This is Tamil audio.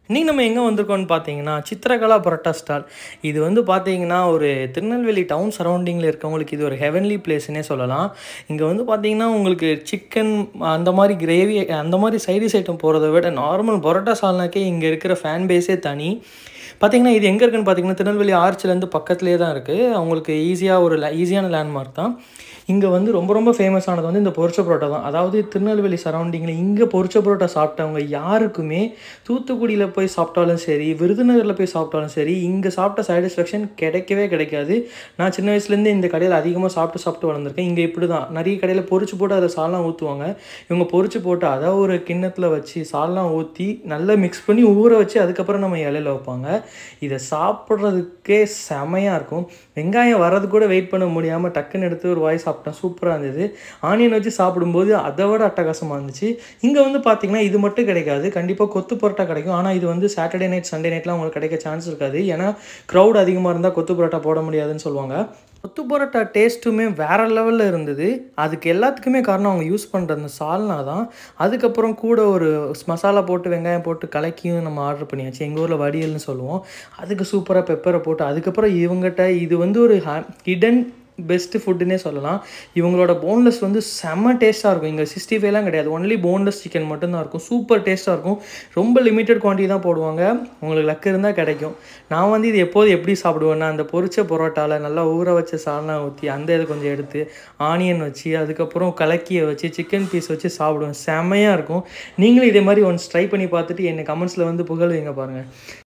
இன்றைக்கி நம்ம எங்கே வந்திருக்கோம்னு பார்த்தீங்கன்னா சித்திரகலா பரோட்டா ஸ்டால் இது வந்து பார்த்தீங்கன்னா ஒரு திருநெல்வேலி டவுன் சரௌண்டிங்கில் இருக்கவங்களுக்கு இது ஒரு ஹெவன்லி பிளேஸ்னே சொல்லலாம் இங்கே வந்து பார்த்தீங்கன்னா உங்களுக்கு சிக்கன் அந்த மாதிரி கிரேவி அந்த மாதிரி சைடிஸ் ஐட்டம் போகிறத விட நார்மல் பரோட்டா சால்னாக்கே இங்கே இருக்கிற ஃபேன் பேஸே தனி பார்த்தீங்கன்னா இது எங்கே இருக்குன்னு பார்த்தீங்கன்னா திருநெல்வேலி ஆர்ச்சிலேருந்து பக்கத்துலேயே தான் இருக்குது அவங்களுக்கு ஈஸியாக ஒரு ஈஸியான லேண்ட்மார்க் தான் இங்கே வந்து ரொம்ப ரொம்ப ஃபேமஸானது வந்து இந்த பொரிச்ச பரோட்டா தான் அதாவது திருநெல்வேலி சரௌண்டிங்கில் இங்கே பொரிச்ச பரோட்டா சாப்பிட்டவங்க யாருக்குமே தூத்துக்குடியில் போய் சாப்பிட்டாலும் சரி விருதுநகரில் போய் சாப்பிட்டாலும் சரி இங்கே சாப்பிட்ட சாட்டிஸ்ஃபேக்ஷன் கிடைக்கவே கிடைக்காது நான் சின்ன வயசுலேருந்து இந்த கடையில் அதிகமாக சாப்பிட்டு சாப்பிட்டு வளர்ந்துருக்கேன் இங்கே இப்படி தான் நிறைய கடையில் பொரிச்சு போட்டு அதை சால்லாம் ஊற்றுவாங்க இவங்க பொரிச்சு போட்டு அதை ஒரு கிண்ணத்தில் வச்சு சால்லாம் ஊற்றி நல்லா மிக்ஸ் பண்ணி ஊற வச்சு அதுக்கப்புறம் நம்ம இலையில வைப்பாங்க இதை சாப்பிட்றதுக்கே செமையாக இருக்கும் வெங்காயம் வரது கூட வெயிட் பண்ண முடியாமல் டக்குன்னு எடுத்து ஒரு வாய் சாப்பிட்டேன் சூப்பராக இருந்தது ஆனியன் வச்சு சாப்பிடும்போது அதை விட அட்டகாசமாக இருந்துச்சு இங்கே வந்து பார்த்தீங்கன்னா இது மட்டும் கிடைக்காது கண்டிப்பாக கொத்து பரோட்டா கிடைக்கும் ஆனால் இது வந்து சாட்டர்டே நைட் சண்டே நைட்லாம் உங்களுக்கு கிடைக்க சான்ஸ் இருக்காது ஏன்னா க்ரௌட் அதிகமாக இருந்தால் கொத்து பரோட்டா போட முடியாதுன்னு சொல்லுவாங்க கொத்து பரோட்டா டேஸ்ட்டுமே வேறு லெவலில் இருந்தது அதுக்கு எல்லாத்துக்குமே காரணம் அவங்க யூஸ் பண்ணுற அந்த சால்னா தான் அதுக்கப்புறம் கூட ஒரு மசாலா போட்டு வெங்காயம் போட்டு கலக்கியும் நம்ம ஆர்டர் பண்ணியாச்சு எங்கள் ஊரில் வடியல்னு சொல்லுவோம் அதுக்கு சூப்பராக பெப்பரை போட்டு அதுக்கப்புறம் இவங்ககிட்ட இது வந்து ஒரு ஹிடன் பெஸ்ட்டு ஃபுட்டுன்னே சொல்லலாம் இவங்களோட போன்லெஸ் வந்து செம்ம டேஸ்ட்டாக இருக்கும் இங்கே சிக்ஸ்டி ஃபைவ்லாம் கிடையாது ஒன்லி போன்லெஸ் சிக்கன் மட்டும்தான் இருக்கும் சூப்பர் டேஸ்ட்டாக இருக்கும் ரொம்ப லிமிட்டட் குவான்டிட்டி தான் போடுவாங்க உங்களுக்கு லக்கு இருந்தால் கிடைக்கும் நான் வந்து இது எப்போது எப்படி சாப்பிடுவேன்னா அந்த பொரிச்ச பரோட்டாவில் நல்லா ஊற வச்ச சால்னா ஊற்றி அந்த இதை கொஞ்சம் எடுத்து ஆனியன் வச்சு அதுக்கப்புறம் கலக்கியை வச்சு சிக்கன் பீஸ் வச்சு சாப்பிடுவேன் செம்மையாக இருக்கும் நீங்களும் இதே மாதிரி ஒன்ஸ் ட்ரை பண்ணி பார்த்துட்டு என்னை கமெண்ட்ஸில் வந்து புகழ்வீங்க பாருங்கள்